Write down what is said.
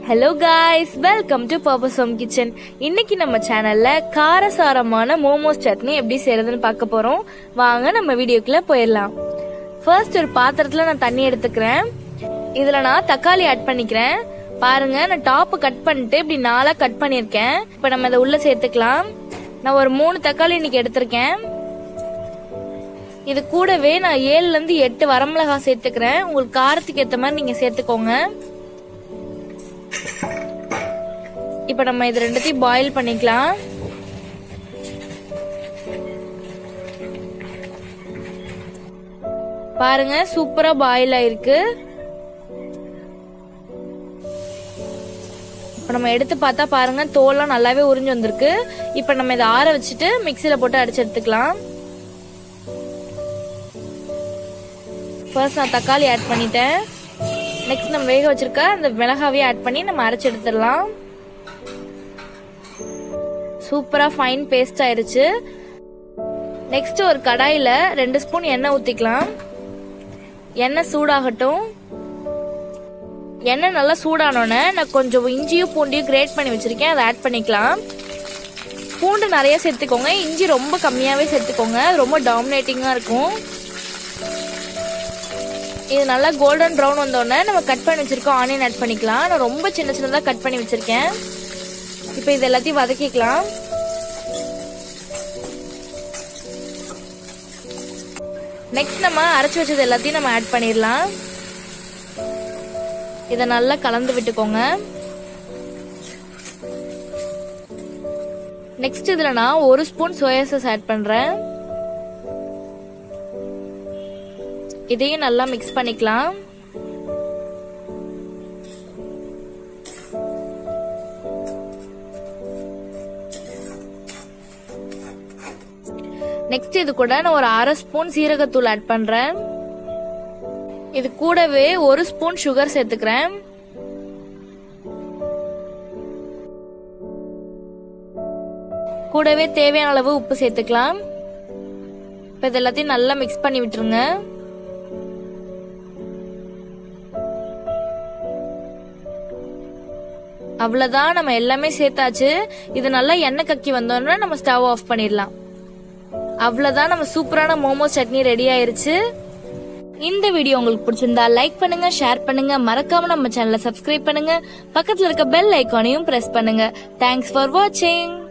hello guys welcome to purpose home kitchen இன்னைக்கு நம்ம சேனல்ல காரசாரமான மோமோஸ் சட்னி எப்படி செய்யறதுன்னு பார்க்க போறோம் வாங்க நம்ம வீடியோக்குள்ள போயிடலாம் ஃபர்ஸ்ட் ஒரு பாத்திரத்துல நான் தண்ணி எடுத்துக்கிறேன் இதுல நான் தக்காளி ஆட் பண்ணிக்கிறேன் பாருங்க நான் டாப் கட் பண்ணிட்டு இப்படி நாலா கட் பண்ணிருக்கேன் இப்போ நம்ம இதை உள்ள சேர்த்துக்கலாம் நான் ஒரு மூணு தக்காளி இன்னைக்கு எடுத்திருக்கேன் இது கூடவே நான் ஏழுல இருந்து எட்டு வரமிளகாய் சேர்த்துக்கிறேன் உங்களுக்கு காரத்துக்கு ஏத்த மாதிரி நீங்க சேர்த்துக்கோங்க இப்ப நம்ம இது ரெண்டுத்தையும் பாயில் பண்ணிக்கலாம் பாருங்க சூப்பரா பாயில் ஆயிருக்கு இப்ப நம்ம எடுத்து பார்த்தா பாருங்க தோல்லாம் நல்லாவே உறிஞ்சு வந்திருக்கு இப்ப நம்ம இதை ஆற வச்சுட்டு மிக்சியில போட்டு அடிச்சு எடுத்துக்கலாம் ஃபர்ஸ்ட் நான் தக்காளி ஆட் பண்ணிட்டேன் நெக்ஸ்ட் நம்ம வேக வச்சிருக்க அந்த மிளகாவையும் ஆட் பண்ணி நம்ம அரைச்சு எடுத்துடலாம் சூப்பரா ஃபைன் பேஸ்ட் ஆயிருச்சு நெக்ஸ்ட் ஒரு கடாயில ரெண்டு ஸ்பூன் எண்ணெய் ஊத்திக்கலாம் எண்ணெய் சூடாகட்டும் எண்ணெய் நல்லா சூடானோன்னே நான் கொஞ்சம் இஞ்சியும் பூண்டையும் கிரேட் பண்ணி வச்சிருக்கேன் அதை ஆட் பண்ணிக்கலாம் பூண்டு நிறைய சேர்த்துக்கோங்க இஞ்சி ரொம்ப கம்மியாவே சேர்த்துக்கோங்க அது ரொம்ப டாமினேட்டிங்கா இருக்கும் இது நல்லா கோல்டன் ப்ரௌன் வந்தோடனே நம்ம கட் பண்ணி வச்சிருக்கோம் ஆனியன் ஆட் பண்ணிக்கலாம் நான் ரொம்ப சின்ன சின்னதாக கட் பண்ணி வச்சிருக்கேன் இப்போ இது எல்லாத்தையும் வதக்கிக்கலாம் நெக்ஸ்ட் நம்ம அரைச்சி வச்சது எல்லாத்தையும் நம்ம ஆட் பண்ணிடலாம் இதை நல்லா கலந்து விட்டுக்கோங்க நெக்ஸ்ட் இதுல நான் ஒரு ஸ்பூன் சோயா சாஸ் ஆட் பண்றேன் இதையும் நல்லா மிக்ஸ் பண்ணிக்கலாம் நெக்ஸ்ட் இது கூட நான் ஒரு அரை ஸ்பூன் சீரகத்தூள் ஆட் பண்றேன் இது கூடவே ஒரு ஸ்பூன் சுகர் சேர்த்துக்கிறேன் கூடவே தேவையான அளவு உப்பு சேர்த்துக்கலாம் இப்போ இது எல்லாத்தையும் நல்லா மிக்ஸ் பண்ணி விட்டுருங்க அவ்வளவுதான் நம்ம எல்லாமே சேர்த்தாச்சு இது நல்லா எண்ணெய் கக்கி வந்தோம்னா நம்ம ஸ்டவ் ஆஃப் பண்ணிடலாம் அவ்வளவுதான் நம்ம சூப்பரான மோமோஸ் சட்னி ரெடி ஆயிருச்சு இந்த வீடியோ உங்களுக்கு பிடிச்சிருந்தா லைக் பண்ணுங்க ஷேர் பண்ணுங்க மறக்காம நம்ம சேனலை சப்ஸ்கிரைப் பண்ணுங்க பக்கத்துல இருக்க பெல் ஐக்கானையும் பிரஸ் பண்ணுங்க தேங்க்ஸ் ஃபார் வாட்சிங்